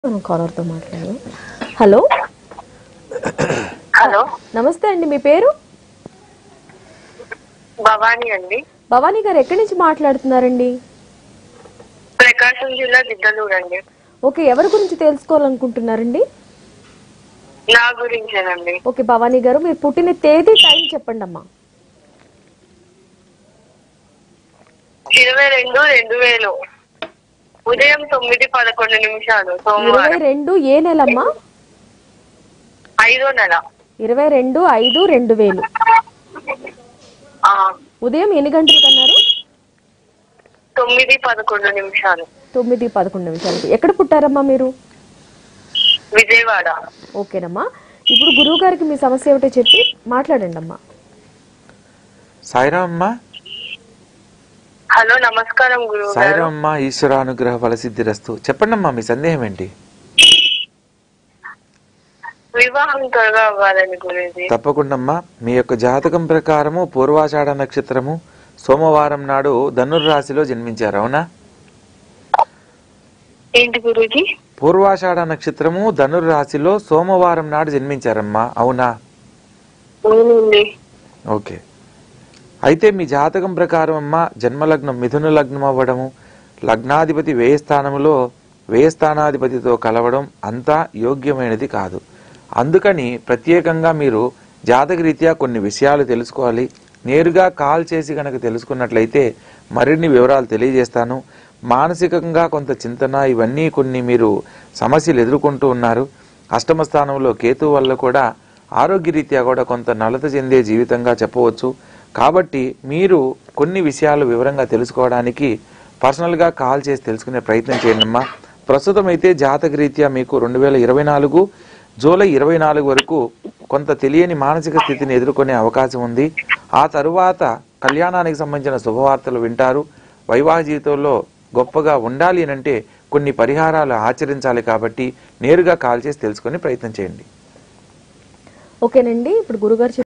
మనం కాలర్తో మాట్లాడదాం hello hello నమస్తే అండి మీ పేరు భవానీ అండి భవానీ గారు ఎక్కడి నుంచి మాట్లాడుతున్నారండి ప్రకాశం జిల్లా దిద్దలూరు అండి ఓకే ఎవరి గురించి తెలుసుకోవాలనుకుంటున్నారండి నా గురించేనండి ఓకే భవానీ గారు మీరు పుట్టిన తేదీ టైం చెప్పండి అమ్మా ఇరవై రెండు రెండు వేలు ఉదయం తొమ్మిది పదకొండు నిమిషాలు ఇరవై సోమవారం రెండు ఏ నెలమ్మా ఐదో నెల ఇరవై రెండు ఐదు రెండు వేలు ఆ, ఉదయం ఎన్ని గంటలకు అన్నారు తొమ్మిది పదకొండు నిమిషాలు తొమ్మిది పదకొండు నిమిషాలకి ఎక్కడ పుట్టారమ్మా మీరు విజయవాడ ఓకేనమ్మా ఇప్పుడు గురువు గారికి మీ సమస్య ఏమిటో చెప్పి మాట్లాడండి అమ్మా సాయిరామ్ అమ్మా హలో నమస్కారం గురువు గారు సాయిరామ్ అమ్మా ఈశ్వరానుగ్రహ ఫలసిద్ధిరస్తు చెప్పండి అమ్మా మీ సందేహం ఏంటి వివాహం త్వరగా అవ్వాలని గురించి తప్పకుండా అమ్మా మీ యొక్క జాతకం ప్రకారము పూర్వాషాఢ నక్షత్రము సోమవారం నాడు ధనుర్రాశిలో జన్మించారు అవునా ఏంటి గురూజీ పూర్వాషాఢ నక్షత్రము ధనుర్రాశిలో సోమవారం నాడు జన్మించారమ్మా అవునా అవునండి ఓకే అయితే మీ జాతకం ప్రకారం అమ్మ జన్మలగ్నం మిథున లగ్నం అవ్వడము లగ్నాధిపతి వ్యయ స్థానంలో వ్యయ స్థానాధిపతితో కలవడం అంతా యోగ్యమైనది కాదు అందుకని ప్రత్యేకంగా మీరు జాతకరీత్యా కొన్ని విషయాలు తెలుసుకోవాలి నేరుగా కాల్ చేసి కనుక తెలుసుకున్నట్లయితే మరిన్ని వివరాలు తెలియజేస్తాను మానసికంగా కొంత చింతన ఇవన్నీ కొన్ని మీరు సమస్యలు ఎదుర్కొంటూ ఉన్నారు అష్టమ స్థానంలో కేతు వల్ల కూడా ఆరోగ్యరీత్యా కూడా కొంత నలత చెందే జీవితంగా చెప్పవచ్చు కాబట్టి మీరు కొన్ని విషయాలు వివరంగా తెలుసుకోవడానికి పర్సనల్గా కాల్ చేసి తెలుసుకునే ప్రయత్నం చేయండి అమ్మా ప్రస్తుతం అయితే జాతకరీత్యా మీకు రెండు వేల ఇరవై నాలుగు జూలై ఇరవై నాలుగు వరకు కొంత తెలియని మానసిక స్థితిని ఎదుర్కొనే అవకాశం ఉంది ఆ తరువాత కళ్యాణానికి సంబంధించిన శుభవార్తలు వింటారు వైవాహిక జీవితంలో గొప్పగా ఉండాలి అని అంటే కొన్ని పరిహారాలు ఆచరించాలి కాబట్టి నేరుగా కాల్ చేసి తెలుసుకునే ప్రయత్నం చేయండి ఓకేనండి ఇప్పుడు గురుగారు